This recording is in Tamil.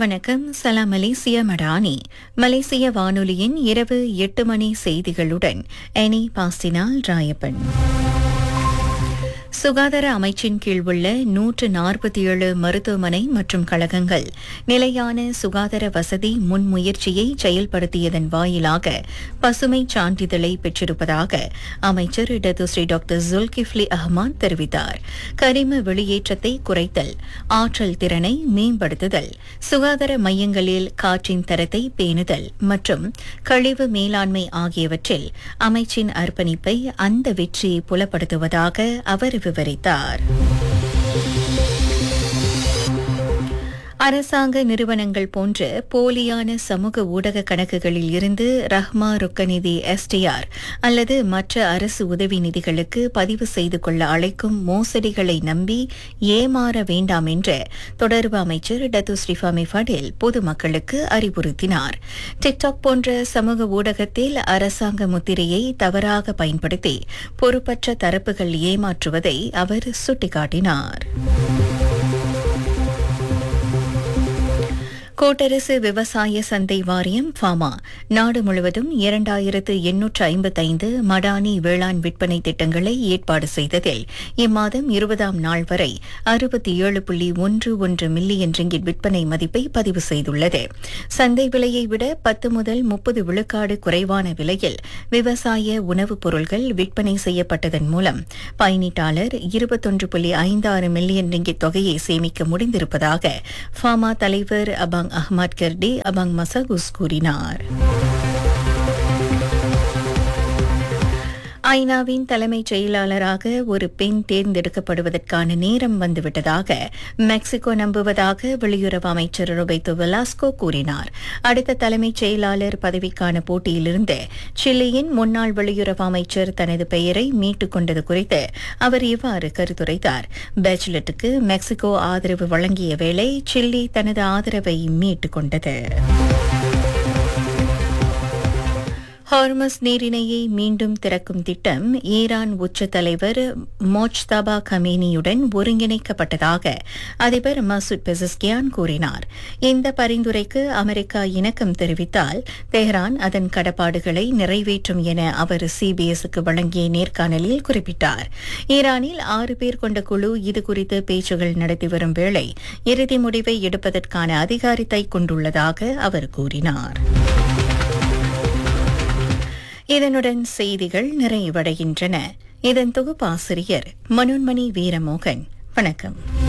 வணக்கம் சலாம் மலேசிய மடானி மலேசிய வானொலியின் இரவு எட்டு மணி செய்திகளுடன் எனி பாஸ்டினால் ராயப்பன் சுகாதார அமைச்சின் கீழ் உள்ள நூற்று நாற்பத்தி ஏழு மருத்துவமனை மற்றும் கழகங்கள் நிலையான சுகாதார வசதி முன்முயற்சியை செயல்படுத்தியதன் வாயிலாக பசுமை சான்றிதழை பெற்றிருப்பதாக அமைச்சர் டத்துஸ்ரீ டாக்டர் ஜுல்கிஃப்லி அஹ்மான் தெரிவித்தார் கரிம வெளியேற்றத்தை குறைத்தல் ஆற்றல் திறனை மேம்படுத்துதல் சுகாதார மையங்களில் காற்றின் தரத்தை பேணுதல் மற்றும் கழிவு மேலாண்மை ஆகியவற்றில் அமைச்சின் அர்ப்பணிப்பை அந்த வெற்றியை புலப்படுத்துவதாக அவர் விவரித்தார் அரசாங்க நிறுவனங்கள் போன்ற போலியான சமூக ஊடக கணக்குகளில் இருந்து ரஹ்மா ருக்கநிதி எஸ்டிஆர் அல்லது மற்ற அரசு உதவி நிதிகளுக்கு பதிவு செய்து கொள்ள அழைக்கும் மோசடிகளை நம்பி ஏமாற வேண்டாம் என்று தொடர்பு அமைச்சர் டத்து ஸ்ரீஃபாமி ஃபடில் பொதுமக்களுக்கு அறிவுறுத்தினார் டிக்டாக் போன்ற சமூக ஊடகத்தில் அரசாங்க முத்திரையை தவறாக பயன்படுத்தி பொறுப்பற்ற தரப்புகள் ஏமாற்றுவதை அவர் சுட்டிக்காட்டினார் கோட்டரசு விவசாய சந்தை வாரியம் ஃபாமா நாடு முழுவதும் இரண்டாயிரத்து எண்ணூற்று ஐம்பத்தைந்து மடானி வேளாண் விற்பனை திட்டங்களை ஏற்பாடு செய்ததில் இம்மாதம் இருபதாம் நாள் வரை அறுபத்தி ஏழு புள்ளி ஒன்று ஒன்று மில்லியன் ரிங்கிட் விற்பனை மதிப்பை பதிவு செய்துள்ளது சந்தை விலையை விட பத்து முதல் முப்பது விழுக்காடு குறைவான விலையில் விவசாய உணவுப் பொருட்கள் விற்பனை செய்யப்பட்டதன் மூலம் பயனீட்டாளர் இருபத்தொன்று புள்ளி ஐந்து ஆறு மில்லியன் ரிங்கிட் தொகையை சேமிக்க முடிந்திருப்பதாக ஃபாமா தலைவர் அபாங் அஹ்மத் கர்டி அபாங் மசகுஸ் கூறினார் ஐநாவின் தலைமைச் செயலாளராக ஒரு பெண் தேர்ந்தெடுக்கப்படுவதற்கான நேரம் வந்துவிட்டதாக மெக்சிகோ நம்புவதாக வெளியுறவு அமைச்சர் ரொபேத்தோ வெலாஸ்கோ கூறினார் அடுத்த தலைமைச் செயலாளர் பதவிக்கான போட்டியிலிருந்து சில்லியின் முன்னாள் வெளியுறவு அமைச்சர் தனது பெயரை மீட்டுக் கொண்டது குறித்து அவர் இவ்வாறு கருத்துரைத்தார் பேச்சுலட்டுக்கு மெக்சிகோ ஆதரவு வழங்கிய வேளை சில்லி தனது ஆதரவை மீட்டுக் கொண்டது ஹார்மஸ் நீரிணையை மீண்டும் திறக்கும் திட்டம் ஈரான் உச்ச தலைவர் மோஜ்தபா கமேனியுடன் ஒருங்கிணைக்கப்பட்டதாக அதிபர் மசூத் பெசஸ்கியான் கூறினார் இந்த பரிந்துரைக்கு அமெரிக்கா இணக்கம் தெரிவித்தால் தெஹ்ரான் அதன் கடப்பாடுகளை நிறைவேற்றும் என அவர் சிபிஎஸ்க்கு வழங்கிய நேர்காணலில் குறிப்பிட்டார் ஈரானில் ஆறு பேர் கொண்ட குழு இதுகுறித்து பேச்சுகள் நடத்தி வரும் வேளை இறுதி முடிவை எடுப்பதற்கான அதிகாரத்தை கொண்டுள்ளதாக அவர் கூறினார் இதனுடன் செய்திகள் நிறைவடைகின்றன இதன் தொகுப்பாசிரியர் மனோன்மணி வீரமோகன் வணக்கம்